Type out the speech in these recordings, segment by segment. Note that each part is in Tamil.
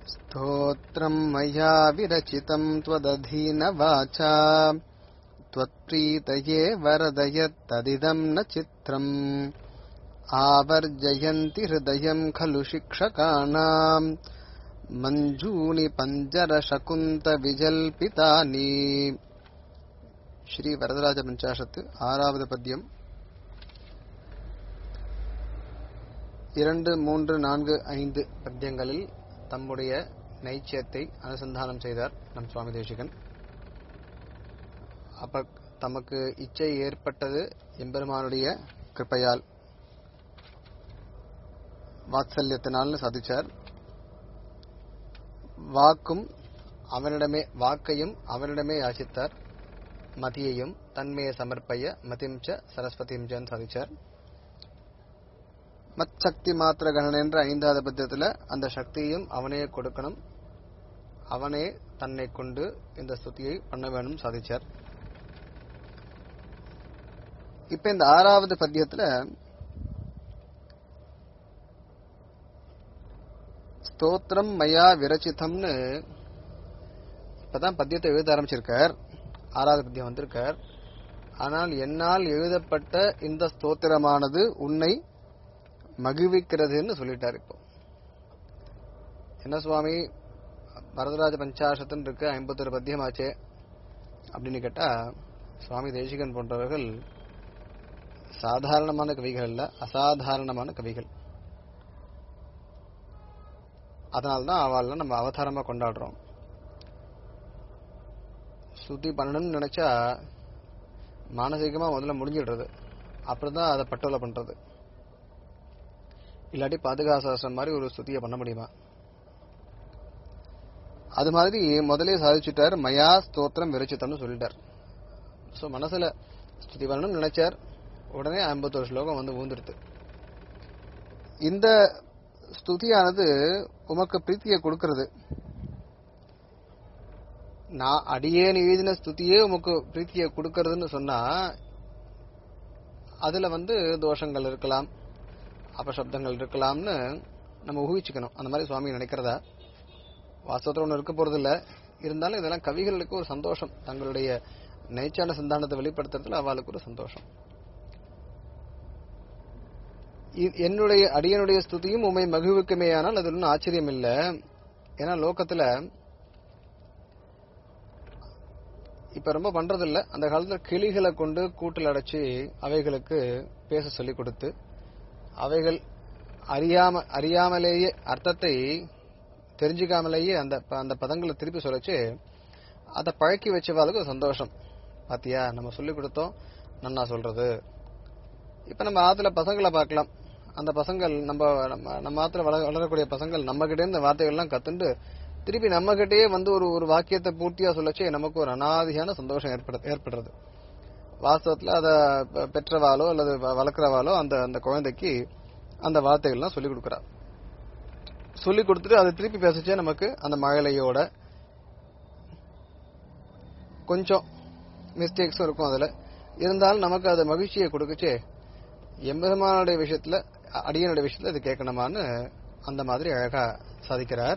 स्तोत्रम् मया विरचितम् त्वदधीनवाचा त्वत्प्रीतये वरदयत्तदिदम् न चित्रम् आवर्जयन्ति हृदयम् खलु शिक्षकाणाम् मञ्जूनि पञ्जरशकुन्तविजल्पितानि ஸ்ரீ வரதராஜ பஞ்சாசத்து ஆறாவது பத்தியம் இரண்டு மூன்று நான்கு ஐந்து பத்தியங்களில் தம்முடைய நைச்சியத்தை அனுசந்தானம் செய்தார் நம் சுவாமி தேசிகன் அப்ப தமக்கு இச்சை ஏற்பட்டது எம்பெருமானுடைய கிருப்பையால் வாத்சல்யத்தினால் சாதிச்சார் வாக்கும் அவனிடமே வாக்கையும் அவனிடமே யாசித்தார் மதியையும் தன்மையை சமர்ப்பய மதிம் ச சரஸ்வதியும் ஜன் சாதிச்சார் மத் சக்தி மாத்திர கணன் என்ற ஐந்தாவது பத்தியத்துல அந்த சக்தியையும் அவனே கொடுக்கணும் அவனே தன்னை கொண்டு இந்த ஸ்துதியை பண்ண வேணும் சாதிச்சார் இப்ப இந்த ஆறாவது பத்தியத்துல ஸ்தோத்திரம் மயா விரச்சிதம்னு இப்பதான் பத்தியத்தை எழுத ஆரம்பிச்சிருக்கார் ஆறாவது பத்தியம் வந்திருக்கார் ஆனால் என்னால் எழுதப்பட்ட இந்த ஸ்தோத்திரமானது உன்னை மகிழ்விக்கிறதுன்னு சொல்லிட்டார் இப்போ என்ன சுவாமி வரதராஜ பஞ்சாசத்துன்னு இருக்கு ஐம்பத்தொரு பத்தியமாச்சே அப்படின்னு கேட்டா சுவாமி தேசிகன் போன்றவர்கள் சாதாரணமான கவிகள் அல்ல அசாதாரணமான கவிகள் அதனால்தான் அவள் நம்ம அவதாரமா கொண்டாடுறோம் ஸ்துதி பண்ணணும்னு நினைச்சா மானசீகமா முதல்ல முடிஞ்சிடுறது அப்புறம் தான் அதை பட்டோல பண்றது இல்லாட்டி பாதுகாசாசனம் மாதிரி ஒரு ஸ்துதியை பண்ண முடியுமா அது மாதிரி முதலே சாதிச்சுட்டார் மயா ஸ்தோத்திரம் விரச்சித்தம்னு சொல்லிட்டார் ஸோ மனசுல ஸ்துதி பண்ணணும்னு நினைச்சார் உடனே ஐம்பத்தொரு ஸ்லோகம் வந்து ஊந்துடுது இந்த ஸ்துதியானது உமக்கு பிரீத்தியை கொடுக்கிறது நான் அடியேன் எழுதின ஸ்துதியே உமக்கு பிரீத்தியை கொடுக்கறதுன்னு சொன்னா அதுல வந்து தோஷங்கள் இருக்கலாம் அபசப்தங்கள் இருக்கலாம்னு நம்ம ஊகிச்சுக்கணும் அந்த மாதிரி சுவாமி நினைக்கிறதா வாஸ்தவத்தில் ஒன்றும் இருக்க போறது இல்ல இருந்தாலும் இதெல்லாம் கவிகளுக்கு ஒரு சந்தோஷம் தங்களுடைய நைச்சான சிந்தானத்தை வெளிப்படுத்துறதுல அவளுக்கு ஒரு சந்தோஷம் என்னுடைய அடியனுடைய ஸ்துதியும் உண்மை மகிழ்வுக்குமேயானால் அது ஒன்றும் ஆச்சரியம் இல்லை ஏன்னா லோக்கத்துல இப்ப ரொம்ப பண்றது இல்ல அந்த காலத்துல கிளிகளை கொண்டு கூட்டில் அடைச்சு அவைகளுக்கு பேச சொல்லி கொடுத்து அவைகள் அறியாம அறியாமலேயே அர்த்தத்தை தெரிஞ்சுக்காமலேயே அந்த அந்த பதங்களை திருப்பி சொல்லச்சு அதை பழக்கி வச்சவாளுக்கு சந்தோஷம் பாத்தியா நம்ம சொல்லி கொடுத்தோம் நன்னா சொல்றது இப்ப நம்ம ஆத்துல பசங்களை பார்க்கலாம் அந்த பசங்கள் நம்ம நம்ம ஆத்துல வளரக்கூடிய பசங்கள் நம்ம கிட்டே இந்த வார்த்தைகள்லாம் கத்துண்டு திருப்பி நம்ம கிட்டயே வந்து ஒரு ஒரு வாக்கியத்தை பூர்த்தியா சொல்லச்சே நமக்கு ஒரு அனாதியான சந்தோஷம் ஏற்படுறது வாஸ்தவத்துல அத பெற்றவாளோ அல்லது வளர்க்குறவாளோ அந்த அந்த குழந்தைக்கு அந்த வார்த்தைகள்லாம் சொல்லி கொடுக்குறா சொல்லி கொடுத்துட்டு அதை திருப்பி பேசச்சே நமக்கு அந்த மழலையோட கொஞ்சம் மிஸ்டேக்ஸும் இருக்கும் அதுல இருந்தாலும் நமக்கு அது மகிழ்ச்சியை கொடுக்கச்சே எம்பெருமானுடைய விஷயத்துல அடியனுடைய விஷயத்துல இது கேட்கணுமான்னு அந்த மாதிரி அழகா சாதிக்கிறார்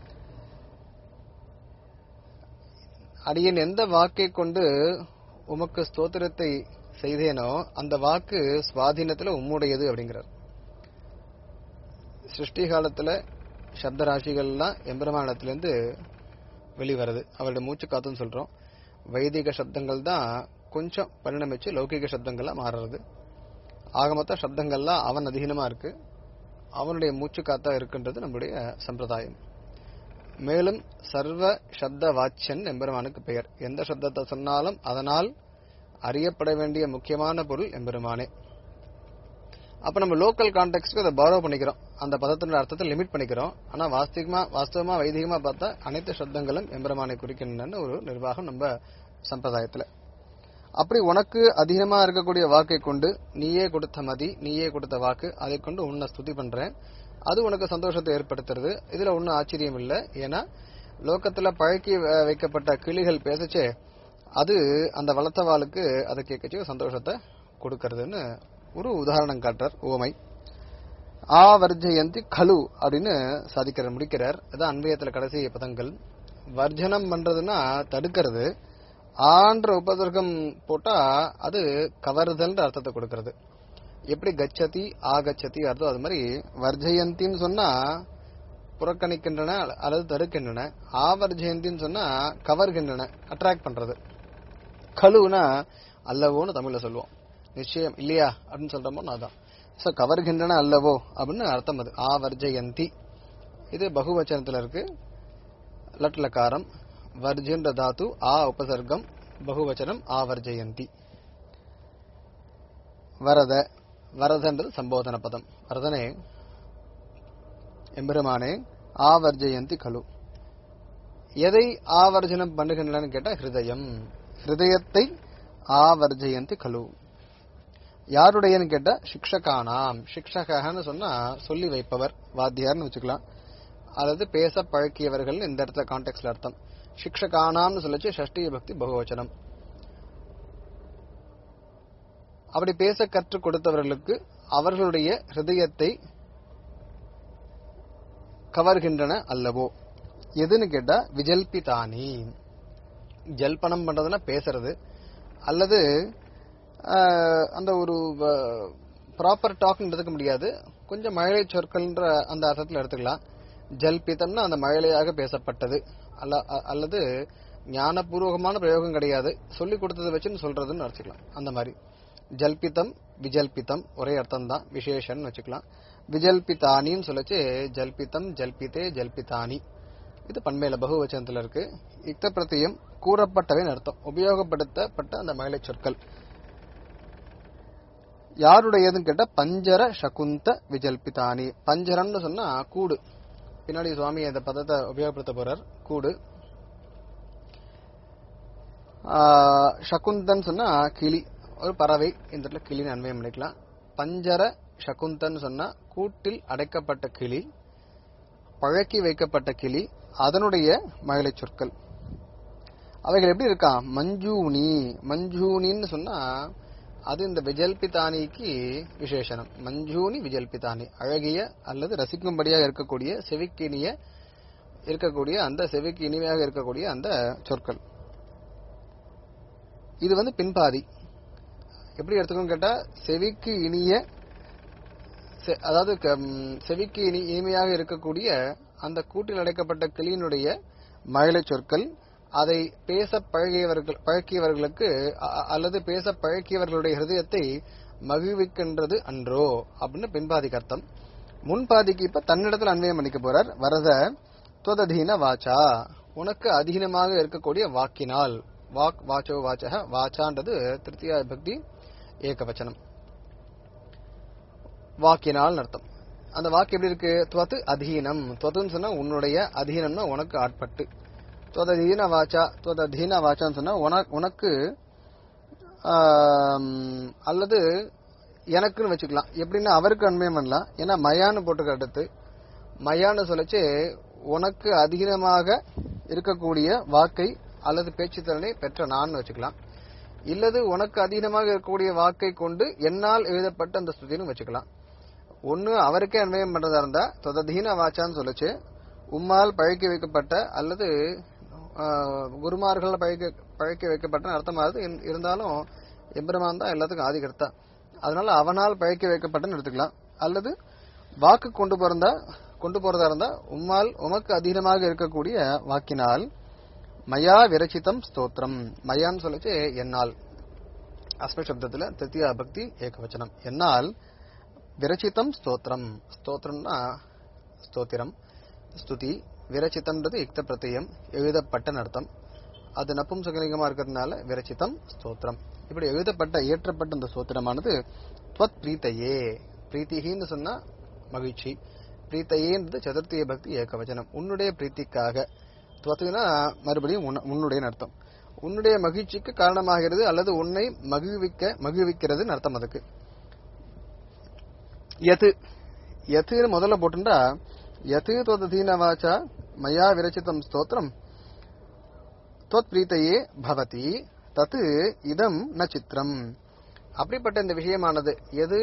அடியன் எந்த வாக்கை கொண்டு உமக்கு ஸ்தோத்திரத்தை செய்தேனோ அந்த வாக்கு சுவாதீனத்துல உம்முடையது அப்படிங்கிறார் சிருஷ்டி காலத்துல சப்த ராசிகள்லாம் எம்பெருமானத்திலிருந்து வெளிவருது அவருடைய மூச்சு காத்துன்னு சொல்றோம் வைதிக சப்தங்கள் தான் கொஞ்சம் பரிணமிச்சு லௌகிக சப்தங்களா மாறுறது ஆக மொத்த சப்தங்கள்லாம் அவன் அதீனமா இருக்கு அவனுடைய மூச்சு காத்தா இருக்குன்றது நம்முடைய சம்பிரதாயம் மேலும் சர்வ சப்த வாச்சன் எம்பெருமானுக்கு பெயர் எந்த சப்தத்தை சொன்னாலும் அதனால் அறியப்பட வேண்டிய முக்கியமான பொருள் எம்பெருமானே அப்ப நம்ம லோக்கல் கான்டெக்ட்க்கு அதை பாரோ பண்ணிக்கிறோம் அந்த பதத்தினுடைய அர்த்தத்தை லிமிட் பண்ணிக்கிறோம் ஆனா வாஸ்திகமா வாஸ்தவமா வைதிகமா பார்த்தா அனைத்து சப்தங்களும் எம்பெருமானை குறிக்கணும்னு ஒரு நிர்வாகம் நம்ம சம்பிரதாயத்துல அப்படி உனக்கு அதிகமா இருக்கக்கூடிய வாக்கை கொண்டு நீயே கொடுத்த மதி நீயே கொடுத்த வாக்கு அதை கொண்டு உன்னை ஸ்துதி பண்றேன் அது உனக்கு சந்தோஷத்தை ஏற்படுத்துறது இதுல ஒன்னும் ஆச்சரியம் இல்லை ஏன்னா லோக்கத்துல பழக்கி வைக்கப்பட்ட கிளிகள் பேசச்சே அது அந்த வளர்த்தவாளுக்கு அதை கேட்கச்சு சந்தோஷத்தை கொடுக்கறதுன்னு ஒரு உதாரணம் காட்டுறார் ஓமை ஆவர்ஜயந்தி கலு அப்படின்னு சாதிக்கிறார் முடிக்கிறார் அதான் அன்வயத்துல கடைசி பதங்கள் வர்ஜனம் பண்றதுன்னா தடுக்கிறது ஆன்ற உபசர்க்கம் போட்டா அது கவருதல்ன்ற அர்த்தத்தை கொடுக்கிறது எப்படி கச்சதி ஆகச்சதி அர்த்தம் அது மாதிரி வர்ஜயந்தின்னு சொன்னா புறக்கணிக்கின்றன அல்லது தடுக்கின்றன ஆவர்ஜயந்தின்னு சொன்னா கவர்கின்றன அட்ராக்ட் பண்றது கழுவுனா அல்லவோன்னு தமிழ்ல சொல்லுவோம் நிச்சயம் இல்லையா அப்படின்னு சொல்றோமோ நான் தான் சோ கவர்கின்றன அல்லவோ அப்படின்னு அர்த்தம் அது ஆவர்ஜயந்தி இது பகுவச்சனத்துல இருக்கு லட்லகாரம் வர்ஜின்ற தாத்து ஆ உபசர்க்கம் பகுவச்சனம் ஆவர்ஜயந்தி வரத வரதன்றது சம்போதன பதம் வரதனே எம்பெருமானே ஆவர்ஜயந்தி கலு எதை ஆவர்ஜனம் பண்ணுகின்றன கேட்டா ஹிருதயம் ஹிருதயத்தை ஆவர்ஜயந்தி கலு யாருடையன்னு கேட்டா சிக்ஷகானாம் சிக்ஷகன்னு சொன்னா சொல்லி வைப்பவர் வாத்தியார்னு வச்சுக்கலாம் அல்லது பேச பழக்கியவர்கள் இந்த இடத்துல கான்டெக்ட்ல அர்த்தம் சிக்ஷகானாம்னு சொல்லச்சு ஷஷ்டிய பக்தி பகுவச்சனம் அப்படி பேச கற்றுக் கொடுத்தவர்களுக்கு அவர்களுடைய ஹிருதயத்தை கவர்கின்றன அல்லவோ எதுன்னு கேட்டா விஜல்பிதானி ஜல்பனம் பண்றதுன்னா பேசுறது அல்லது ஆஹ், அந்த ஒரு ப்ராப்பர் டாக்னு எடுத்துக்க முடியாது கொஞ்சம் மழலை சொற்கள்ன்ற அந்த அர்த்தத்தில் எடுத்துக்கலாம் ஜல்பிதம்னா அந்த மழலையாக பேசப்பட்டது அல்ல அ- அல்லது ஞானபூர்வகமான பிரயோகம் கிடையாது சொல்லி கொடுத்ததை வச்சுன்னு சொல்றதுன்னு வச்சுக்கலாம் அந்த மாதிரி ஜல்பிதம் விஜல்பிதம் ஒரே அர்த்தம் தான் விசேஷன்னு வச்சுக்கலாம் விஜல்பிதானின்னு சொல்லச்சு ஜல்பிதம் ஜல்பிதே ஜல்பிதானி இது பண்மையில பகுவச்சனத்துல இருக்கு இக்த பிரத்தியம் கூறப்பட்டவைன்னு அர்த்தம் உபயோகப்படுத்தப்பட்ட அந்த மகளை சொற்கள் யாருடையதுன்னு கேட்டா பஞ்சர சகுந்த விஜல்பிதானி பஞ்சரம்னு சொன்னா கூடு பின்னாடி சுவாமி அந்த பதத்தை உபயோகப்படுத்த போறார் கூடு ஆஹ், சகுந்தன் சொன்னா கிளி ஒரு பறவை இந்த இடத்துல கிளின்னு அன்வயம் பண்ணிக்கலாம் பஞ்சர சகுந்தன் சொன்னா கூட்டில் அடைக்கப்பட்ட கிளி பழக்கி வைக்கப்பட்ட கிளி அதனுடைய மகளை சொற்கள் அவைகள் எப்படி இருக்கா மஞ்சூனி மஞ்சூனின்னு சொன்னா அது இந்த விஜல்பிதானிக்கு விசேஷனம் மஞ்சூனி விஜல்பிதானி அழகிய அல்லது ரசிக்கும்படியாக இருக்கக்கூடிய செவிக்கினிய இருக்கக்கூடிய அந்த செவிக்கு இனிமையாக இருக்கக்கூடிய அந்த சொற்கள் இது வந்து பின்பாதி எப்படி எடுத்துக்கணும் கேட்டா செவிக்கு இனிய செ- அதாவது க- ம், செவிக்கு இனி இனிமையாக இருக்கக்கூடிய அந்த கூட்டில் அடைக்கப்பட்ட கிளியினுடைய மழலை சொற்கள் அதை பேச பழகியவர்கள் பழக்கியவர்களுக்கு அ- அ- அல்லது பேச பழக்கியவர்களுடைய ஹிருதயத்தை மகிழ்விக்கின்றது அன்றோ அப்படின்னு பின்பாதிக்கு அர்த்தம் முன்பாதிக்கு இப்ப தன்னிடத்துல அன்வயம் பண்ணிக்க போறார் வரத துவததீன வாச்சா உனக்கு அதீனமாக இருக்கக்கூடிய வாக்கினால் வாக் வாச்சோ வாச்சக வாச்சான்றது திருத்தியா பக்தி ஏகவச்சனம் வாக்கினால் அர்த்தம் அந்த வாக்கு எப்படி இருக்கு துவத்து அதீனம் துவத்துன்னு சொன்னா உன்னுடைய அதீனம்னா உனக்கு ஆட்பட்டு துவதீன வாச்சா துவதீன வாச்சான்னு சொன்னா உனக்கு உனக்கு ஆம், அல்லது எனக்குன்னு வச்சுக்கலாம் எப்படின்னா அவருக்கு அன்மயம் பண்ணலாம் ஏன்னா மயான்னு போட்டுக்க அடுத்து மயான்னு சொல்லச்சு உனக்கு அதீனமாக இருக்கக்கூடிய வாக்கை அல்லது பேச்சு திறனை பெற்ற நான் வச்சுக்கலாம் இல்லது உனக்கு அதீனமாக இருக்கக்கூடிய வாக்கை கொண்டு என்னால் எழுதப்பட்ட அந்த ஸ்துதின்னு வச்சுக்கலாம் ஒண்ணு அவருக்கே அன்வயம் பண்றதா இருந்தா தொததீன வாச்சான்னு சொல்லுச்சு உம்மால் பழக்கி வைக்கப்பட்ட அல்லது ஆஹ், குருமார்கள் பழக்க பழக்கி வைக்கப்பட்ட அர்த்தமாகுது இன்- இருந்தாலும் எம்பெருமான் தான் எல்லாத்துக்கும் ஆதிகர்த்தா அதனால அவனால் பழக்கி வைக்கப்பட்டன்னு எடுத்துக்கலாம் அல்லது வாக்கு கொண்டு போறதா கொண்டு போறதா இருந்தா உம்மால் உமக்கு அதீனமாக இருக்கக்கூடிய வாக்கினால் மயா விரச்சிதம் ஸ்தோத்திரம் மயான்னு சொல்லிச்சு என்னால் அஸ்ம சப்தத்துல திருத்தியா பக்தி ஏகவச்சனம் என்னால் விரச்சிதம் ஸ்தோத்திரம் ஸ்தோத்திரம்னா ஸ்தோத்திரம் ஸ்துதி விரச்சிதம்ன்றது யுக்த பிரத்தியம் எழுதப்பட்ட அர்த்தம் அது நப்பும்சகலிங்கமா இருக்கிறதுனால விரச்சிதம் ஸ்தோத்திரம் இப்படி எழுதப்பட்ட இயற்றப்பட்ட இந்த ஸ்தோத்திரமானது துவத் பிரீத்தையே பிரீத்திகின்னு சொன்னா மகிழ்ச்சி பிரீத்தையேன்றது சதுர்த்திய பக்தி ஏகவச்சனம் உன்னுடைய பிரீத்திக்காக துவத்துனா மறுபடியும் உன்ன- உன்னுடைய அர்த்தம் உன்னுடைய மகிழ்ச்சிக்கு காரணமாகிறது அல்லது உன்னை மகிழ்விக்க மகிழ்விக்கிறதுன்னு அர்த்தம் அதுக்கு யது யத்துன்னு முதல்ல போட்டுண்டா யத்து தொததீன வாச்சா மயா விரச்சிதம் ஸ்தோத்திரம் தொத் பிரீத்தையே பவதி தத்து இதம் ந சித்திரம் அப்படிப்பட்ட இந்த விஷயமானது எது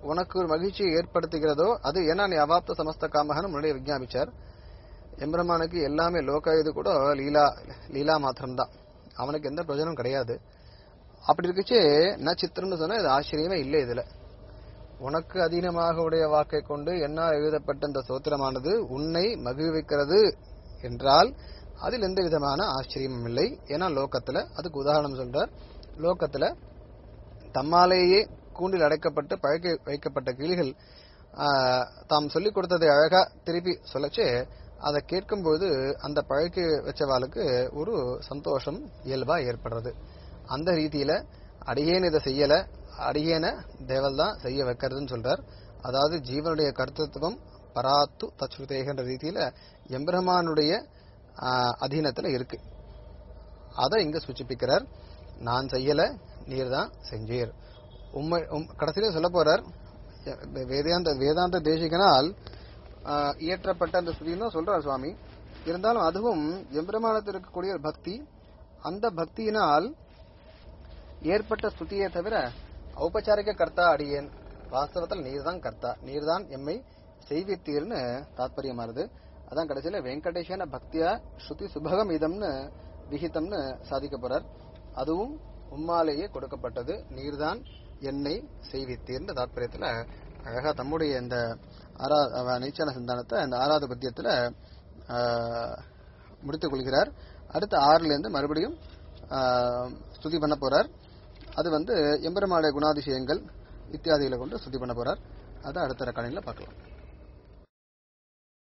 உனக்கு ஒரு மகிழ்ச்சியை ஏற்படுத்துகிறதோ அது ஏன்னா நீ அவாப்த சமஸ்த காமகன்னு முன்னாடியே விஞ்ஞாபிச்சார் எம்பெருமானுக்கு எல்லாமே லோக இது கூட லீலா லீலா மாத்திரம்தான் அவனுக்கு எந்த பிரயோஜனம் கிடையாது அப்படி இருக்குச்சு நான் சித்திரம்னு சொன்னா இது ஆச்சரியமே இல்லை இதுல உனக்கு அதீனமாக உடைய வாக்கை கொண்டு என்னால் எழுதப்பட்ட இந்த சோத்திரமானது உன்னை மகிழ்விக்கிறது என்றால் அதில் எந்த விதமான ஆச்சரியமும் இல்லை ஏன்னா லோகத்துல அதுக்கு உதாரணம் சொல்றார் லோகத்துல தம்மாலேயே கூண்டில் அடைக்கப்பட்டு பழக்க வைக்கப்பட்ட கிளிகள் ஆஹ், தாம் சொல்லிக் கொடுத்ததை அழகா திருப்பி சொல்லச்சு அதை கேட்கும்போது அந்த பழக்க வச்சவாளுக்கு ஒரு சந்தோஷம் இயல்பா ஏற்படுறது அந்த ரீதியில அடியேன் இதை செய்யல அடியேன தேவல் தான் செய்ய வைக்கிறதுன்னு சொல்றார் அதாவது ஜீவனுடைய கர்த்தத்துவம் பராத்து தச்சுதேகன்ற ரீதியில எம்பெருமானுடைய ஆஹ், அதீனத்துல இருக்கு அதை இங்க சூச்சிப்பிக்கிறார் நான் செய்யல நீர் தான் செஞ்சீர் உண்மை உம் கடைசியில சொல்ல போறார் எ- வேதாந்த வேதாந்த தேசிகனால் ஆஹ், இயற்றப்பட்ட அந்த ஸ்துதின்னு தான் சொல்றார் சுவாமி இருந்தாலும் அதுவும் எம்பெருமானத்தில் இருக்கக்கூடிய ஒரு பக்தி அந்த பக்தியினால் ஏற்பட்ட ஸ்துதியை தவிர ஔபச்சாரிக கர்த்தா அடியேன் வாஸ்தவத்தில் நீர்தான் கர்த்தா நீர்தான் எம்மை செய்வித்தீர்னு தாத்பரியமானது அதான் கடைசியில வெங்கடேஷன பக்தியா ஸ்ருதி சுபகம் இதம்னு விகிதம்னு சாதிக்க போறார் அதுவும் உம்மாலேயே கொடுக்கப்பட்டது நீர்தான் என்னை செய்வித்தீர்னு தாத்பரியத்துல அழகா தம்முடைய இந்த ஆரா அவ நீச்சன சிந்தானத்தை இந்த ஆறாவது பத்தியத்துல ஆஹ், முடித்துக் கொள்கிறார் அடுத்த ஆறுல இருந்து மறுபடியும் ஆஹ், ஸ்துதி பண்ண போறார் அது வந்து எம்பெருமாளுடைய குணாதிசயங்கள் இத்தியாதிகளை கொண்டு ஸ்துதி பண்ண போறார் அதை அடுத்த ரெக்கார்டிங்ல பார்க்கலாம்